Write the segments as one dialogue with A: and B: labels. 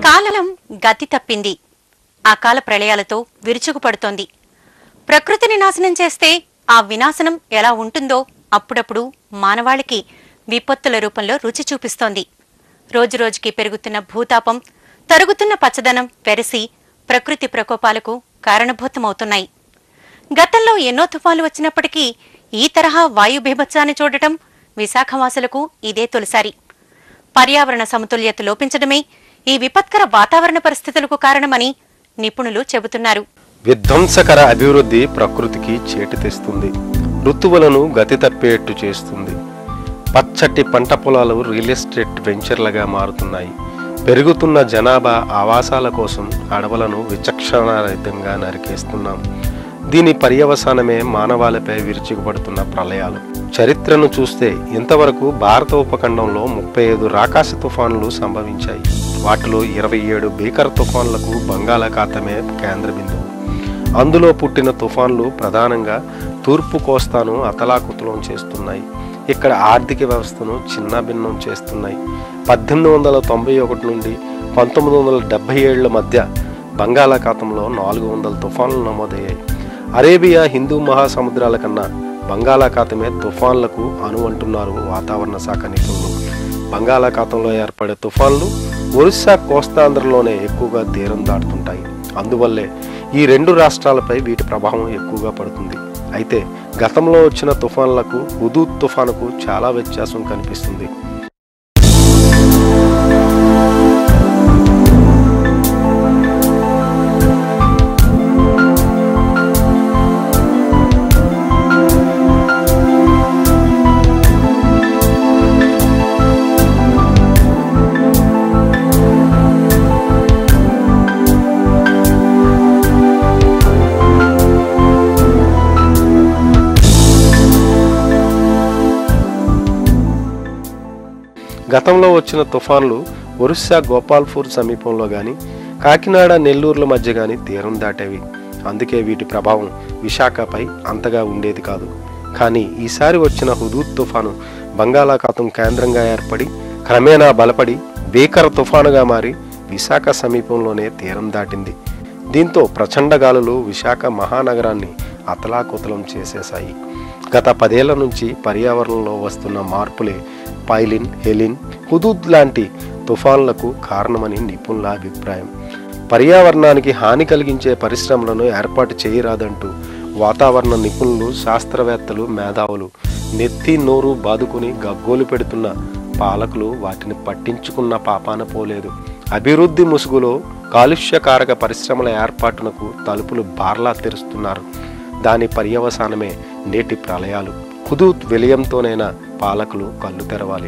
A: కాలం గతి తప్పింది అకాల ప్రళయాలతో విరుచుకుపడుతోంది ప్రకృతిని నాశనం చేస్తే ఆ వినాశనం ఎలా ఉంటుందో అప్పుడప్పుడు మానవాళికి విపత్తుల రూపంలో రుచి చూపిస్తోంది రోజురోజుకి పెరుగుతున్న భూతాపం తరుగుతున్న పచ్చదనం వెరసి ప్రకృతి ప్రకోపాలకు కారణభూతమవుతున్నాయి గతంలో ఎన్నో తుఫాలు వచ్చినప్పటికీ ఈ తరహా వాయు బీభత్సాన్ని చూడటం విశాఖవాసులకు ఇదే తొలిసారి పర్యావరణ సమతుల్యత లోపించడమే ఈ విపత్కర వాతావరణ పరిస్థితులకు కారణమని నిపుణులు చెబుతున్నారు
B: విధ్వంసకర అభివృద్ధి ప్రకృతికి చేటు తెస్తుంది ఋతువులను గతి తప్పేట్టు చేస్తుంది పచ్చటి పంట పొలాలు రియల్ ఎస్టేట్ వెంచర్లుగా మారుతున్నాయి పెరుగుతున్న జనాభా ఆవాసాల కోసం అడవులను విచక్షణారహితంగా నరికేస్తున్నాం దీని పర్యవసానమే మానవాళిపై విరుచుకుపడుతున్న ప్రళయాలు చరిత్రను చూస్తే ఇంతవరకు భారత ఉపఖండంలో ముప్పై ఐదు రాకాశ తుఫానులు సంభవించాయి వాటిలో ఇరవై ఏడు భీకర తుఫాన్లకు బంగాళాఖాతమే కేంద్ర బిందువు అందులో పుట్టిన తుఫాన్లు ప్రధానంగా తూర్పు కోస్తాను అతలాకుతలం చేస్తున్నాయి ఇక్కడ ఆర్థిక వ్యవస్థను చిన్నాభిన్నం చేస్తున్నాయి పద్దెనిమిది వందల తొంభై ఒకటి నుండి పంతొమ్మిది వందల డెబ్బై ఏళ్ల మధ్య బంగాళాఖాతంలో నాలుగు వందల తుఫాన్లు నమోదయ్యాయి అరేబియా హిందూ మహాసముద్రాల కన్నా బంగాళాఖాతమే తుఫాన్లకు అనువంటున్నారు వాతావరణ శాఖ నిపుణులు బంగాళాఖాతంలో ఏర్పడే తుఫాన్లు ఒరిస్సా కోస్తాంధ్రలోనే ఎక్కువగా తీరం దాటుతుంటాయి అందువల్లే ఈ రెండు రాష్ట్రాలపై వీటి ప్రభావం ఎక్కువగా పడుతుంది అయితే గతంలో వచ్చిన తుఫాన్లకు హుదూద్ తుఫానుకు చాలా వ్యత్యాసం కనిపిస్తుంది గతంలో వచ్చిన తుఫాన్లు ఒరిస్సా గోపాల్పూర్ సమీపంలో గాని కాకినాడ నెల్లూరుల మధ్య గాని తీరం దాటేవి అందుకే వీటి ప్రభావం విశాఖపై అంతగా ఉండేది కాదు కానీ ఈసారి వచ్చిన హుదూద్ తుఫాను బంగాళాఖాతం కేంద్రంగా ఏర్పడి క్రమేణా బలపడి భీకర తుఫానుగా మారి విశాఖ సమీపంలోనే తీరం దాటింది దీంతో ప్రచండ గాలులు విశాఖ మహానగరాన్ని అతలాకుతలం చేసేశాయి గత పదేళ్ల నుంచి పర్యావరణంలో వస్తున్న మార్పులే పైలిన్ హెలిన్ హుదూద్ లాంటి తుఫాన్లకు కారణమని నిపుణుల అభిప్రాయం పర్యావరణానికి హాని కలిగించే పరిశ్రమలను ఏర్పాటు చేయరాదంటూ వాతావరణ నిపుణులు శాస్త్రవేత్తలు మేధావులు నెత్తి నోరు బాదుకుని గగ్గోలు పెడుతున్న పాలకులు వాటిని పట్టించుకున్న పాపాన పోలేదు అభివృద్ధి ముసుగులో కాలుష్యకారక పరిశ్రమల ఏర్పాటునకు తలుపులు బార్లా తెరుస్తున్నారు దాని పర్యవసానమే నేటి ప్రళయాలు హుదూద్ విలయంతోనైనా పాలకులు కళ్ళు తెరవాలి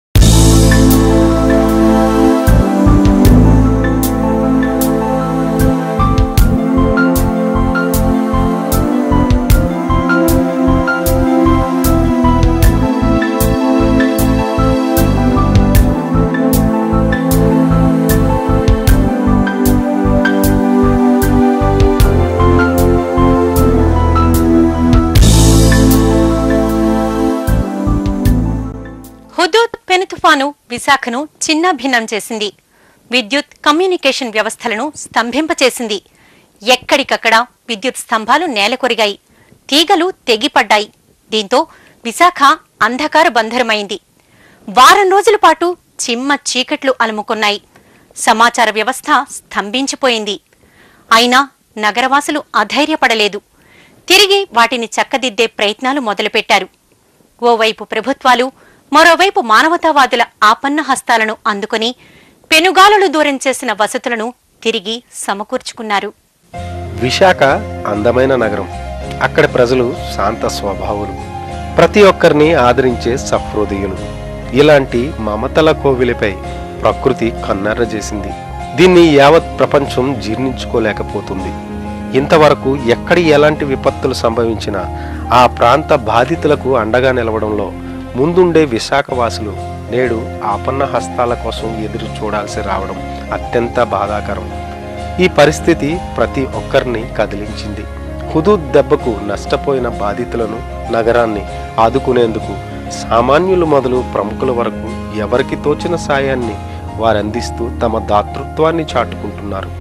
A: హుదూద్ పెను తుఫాను విశాఖను చిన్నాభిన్నం చేసింది విద్యుత్ కమ్యూనికేషన్ వ్యవస్థలను స్తంభింపచేసింది ఎక్కడికక్కడ విద్యుత్ స్తంభాలు నేలకొరిగాయి తీగలు తెగిపడ్డాయి దీంతో విశాఖ అంధకార బంధరమైంది వారం రోజుల పాటు చిమ్మ చీకట్లు అలుముకున్నాయి సమాచార వ్యవస్థ స్తంభించిపోయింది అయినా నగరవాసులు అధైర్యపడలేదు తిరిగి వాటిని చక్కదిద్దే ప్రయత్నాలు మొదలుపెట్టారు ఓవైపు ప్రభుత్వాలు మరోవైపు మానవతావాదుల ఆపన్న హస్తాలను అందుకొని పెనుగాలులు దూరం చేసిన వసతులను తిరిగి సమకూర్చుకున్నారు
B: విశాఖ అందమైన నగరం అక్కడి ప్రజలు శాంత స్వభావులు ప్రతి ఒక్కరిని ఆదరించే సహృదయులు ఇలాంటి మమతల కోవిలిపై ప్రకృతి కన్నెర్ర చేసింది దీన్ని యావత్ ప్రపంచం జీర్ణించుకోలేకపోతుంది ఇంతవరకు ఎక్కడి ఎలాంటి విపత్తులు సంభవించినా ఆ ప్రాంత బాధితులకు అండగా నిలవడంలో ముందుండే విశాఖవాసులు నేడు ఆపన్న హస్తాల కోసం ఎదురు చూడాల్సి రావడం అత్యంత బాధాకరం ఈ పరిస్థితి ప్రతి ఒక్కరిని కదిలించింది హుదూద్ దెబ్బకు నష్టపోయిన బాధితులను నగరాన్ని ఆదుకునేందుకు సామాన్యులు మొదలు ప్రముఖుల వరకు ఎవరికి తోచిన సాయాన్ని వారందిస్తూ తమ దాతృత్వాన్ని చాటుకుంటున్నారు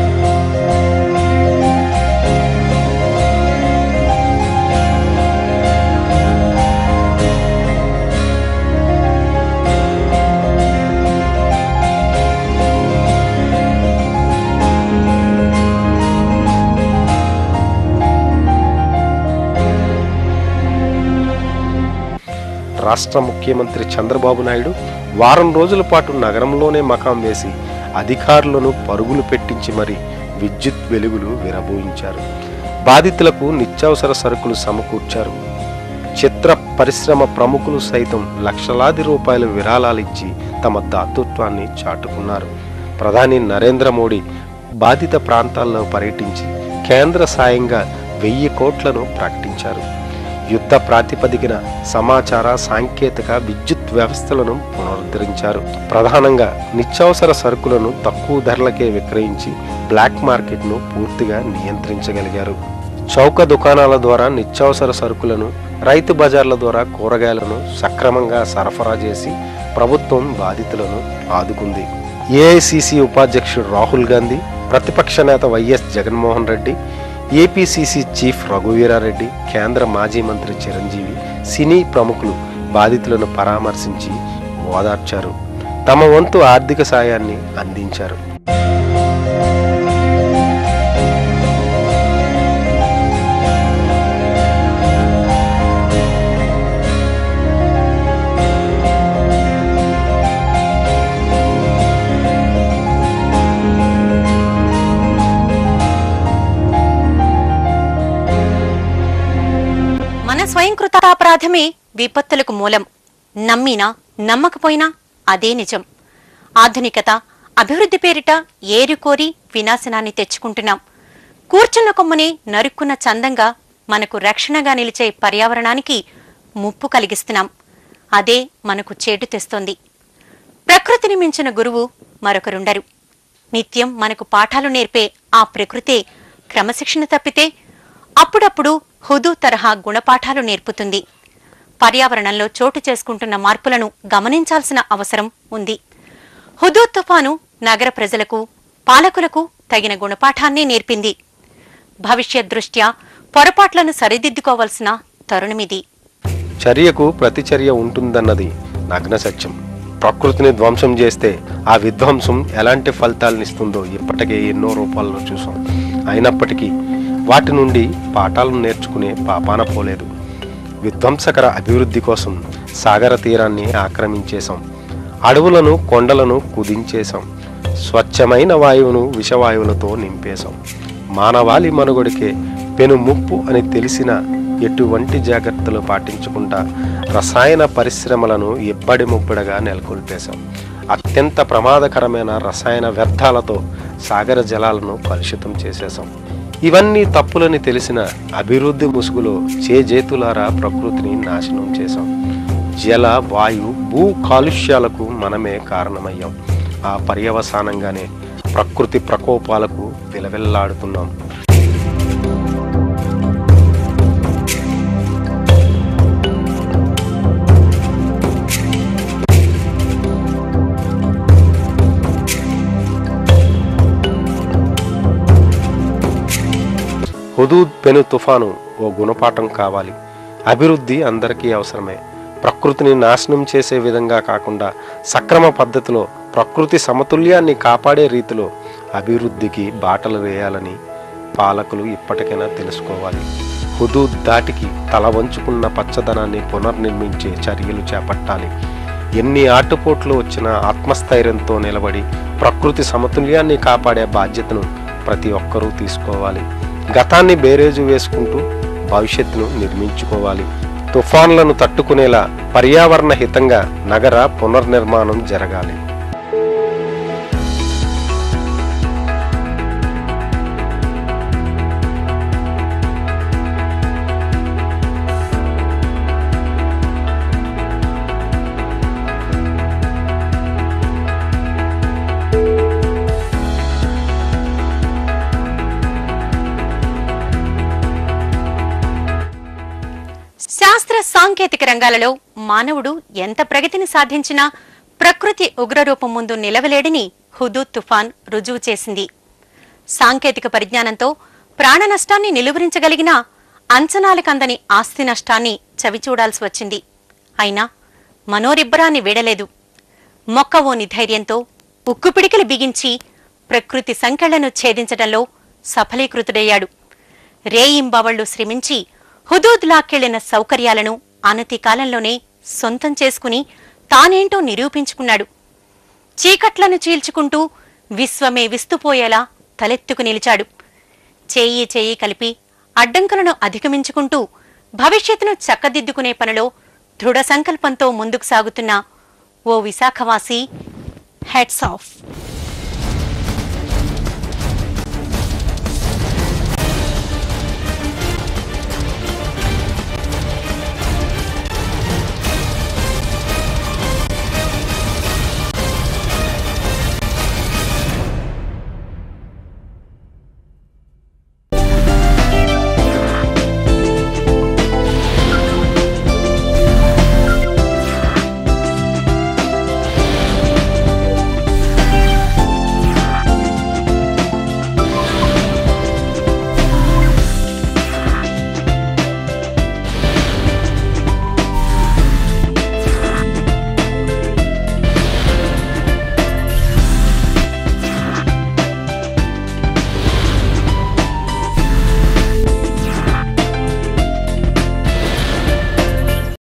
B: రాష్ట్ర ముఖ్యమంత్రి చంద్రబాబు నాయుడు వారం రోజుల పాటు నగరంలోనే మకాం వేసి అధికారులను పరుగులు పెట్టించి మరి విద్యుత్ వెలుగులు విరబోయించారు బాధితులకు నిత్యావసర సరుకులు సమకూర్చారు చిత్ర పరిశ్రమ ప్రముఖులు సైతం లక్షలాది రూపాయల విరాళాలిచ్చి తమ దాతృత్వాన్ని చాటుకున్నారు ప్రధాని నరేంద్ర మోడీ బాధిత ప్రాంతాల్లో పర్యటించి కేంద్ర సాయంగా వెయ్యి కోట్లను ప్రకటించారు యుద్ధ ప్రాతిపదికన సమాచార సాంకేతిక విద్యుత్ వ్యవస్థలను పునరుద్ధరించారు ప్రధానంగా నిత్యావసర సరుకులను తక్కువ ధరలకే విక్రయించి బ్లాక్ మార్కెట్ను పూర్తిగా నియంత్రించగలిగారు చౌక దుకాణాల ద్వారా నిత్యావసర సరుకులను రైతు బజార్ల ద్వారా కూరగాయలను సక్రమంగా సరఫరా చేసి ప్రభుత్వం బాధితులను ఆదుకుంది ఏఐసిసి ఉపాధ్యక్షుడు రాహుల్ గాంధీ ప్రతిపక్ష నేత YS Jaganmohan Reddy APCC chief Raghuveera Reddy కేంద్ర మాజీ మంత్రి చిరంజీవి సినీ ప్రముఖులు బాధితులను పరామర్శించి ఓదార్చారు తమ వంతు ఆర్థిక సాయాన్ని అందించారు
A: మన స్వయంకృతాపరాధమే విపత్తులకు మూలం నమ్మినా నమ్మకపోయినా అదే నిజం ఆధునికత అభివృద్ధి పేరిట ఏరుకోరి వినాశనాన్ని తెచ్చుకుంటున్నాం కూర్చున్న కొమ్మనే నరుక్కున్న చందంగా మనకు రక్షణగా నిలిచే పర్యావరణానికి ముప్పు కలిగిస్తున్నాం అదే మనకు చేటు తెస్తోంది ప్రకృతిని మించిన గురువు మరొకరుండరు నిత్యం మనకు పాఠాలు నేర్పే ఆ ప్రకృతే క్రమశిక్షణ తప్పితే అప్పుడప్పుడు హుదు తరహా గుణపాఠాలు నేర్పుతుంది పర్యావరణంలో చోటు చేసుకుంటున్న మార్పులను గమనించాల్సిన అవసరం ఉంది హుదూ తుఫాను నగర ప్రజలకు పాలకులకు తగిన గుణపాఠాన్ని నేర్పింది భవిష్యత్ దృష్ట్యా పొరపాట్లను సరిదిద్దుకోవలసిన తరుణమిది
B: చర్యకు ప్రతిచర్య ఉంటుందన్నది నగ్న సత్యం ప్రకృతిని ధ్వంసం చేస్తే ఆ విధ్వంసం ఎలాంటి ఫలితాలనిస్తుందో ఇప్పటికే ఎన్నో రూపాల్లో చూసాం అయినప్పటికీ వాటి నుండి పాఠాలను నేర్చుకునే పాపాన పోలేదు విధ్వంసకర అభివృద్ధి కోసం సాగర తీరాన్ని ఆక్రమించేశాం అడవులను కొండలను కుదించేశాం స్వచ్ఛమైన వాయువును విషవాయువులతో నింపేశాం మానవాళి మనుగడికే పెను ముప్పు అని తెలిసిన ఎటువంటి జాగ్రత్తలు పాటించకుండా రసాయన పరిశ్రమలను ఎప్పటి ముప్పడిగా నెలకొల్పేశాం అత్యంత ప్రమాదకరమైన రసాయన వ్యర్థాలతో సాగర జలాలను కలుషితం చేసేశాం ఇవన్నీ తప్పులని తెలిసిన అభివృద్ధి ముసుగులో చేజేతులారా ప్రకృతిని నాశనం చేశాం జల వాయు భూ కాలుష్యాలకు మనమే కారణమయ్యాం ఆ పర్యవసానంగానే ప్రకృతి ప్రకోపాలకు విలవిల్లాడుతున్నాం హుదూద్ పెను తుఫాను ఓ గుణపాఠం కావాలి అభివృద్ధి అందరికీ అవసరమే ప్రకృతిని నాశనం చేసే విధంగా కాకుండా సక్రమ పద్ధతిలో ప్రకృతి సమతుల్యాన్ని కాపాడే రీతిలో అభివృద్ధికి బాటలు వేయాలని పాలకులు ఇప్పటికైనా తెలుసుకోవాలి హుదూద్ దాటికి తల వంచుకున్న పచ్చదనాన్ని పునర్నిర్మించే చర్యలు చేపట్టాలి ఎన్ని ఆటుపోట్లు వచ్చినా ఆత్మస్థైర్యంతో నిలబడి ప్రకృతి సమతుల్యాన్ని కాపాడే బాధ్యతను ప్రతి ఒక్కరూ తీసుకోవాలి గతాన్ని బేరేజు వేసుకుంటూ భవిష్యత్తును నిర్మించుకోవాలి తుఫాన్లను తట్టుకునేలా పర్యావరణ హితంగా నగర పునర్నిర్మాణం జరగాలి
A: శాస్త్ర సాంకేతిక రంగాలలో మానవుడు ఎంత ప్రగతిని సాధించినా ప్రకృతి ఉగ్రరూపం ముందు నిలవలేడని హుదూద్ తుఫాన్ రుజువు చేసింది సాంకేతిక పరిజ్ఞానంతో ప్రాణ నష్టాన్ని నిలువరించగలిగిన అంచనాలకందని ఆస్తి నష్టాన్ని చవిచూడాల్సి వచ్చింది అయినా మనోరిబ్బరాన్ని వీడలేదు మొక్కవోని ధైర్యంతో ఉక్కుపిడికిలి బిగించి ప్రకృతి సంకెళ్లను ఛేదించడంలో సఫలీకృతుడయ్యాడు రేయింబవళ్లు శ్రమించి హుదూద్ లాక్కెళ్లిన సౌకర్యాలను అనతి కాలంలోనే సొంతం చేసుకుని తానేంటో నిరూపించుకున్నాడు చీకట్లను చీల్చుకుంటూ విశ్వమే విస్తుపోయేలా తలెత్తుకు నిలిచాడు చేయి చేయి కలిపి అడ్డంకులను అధిగమించుకుంటూ భవిష్యత్తును చక్కదిద్దుకునే పనిలో దృఢ సంకల్పంతో ముందుకు సాగుతున్న ఓ విశాఖవాసి హెడ్స్ ఆఫ్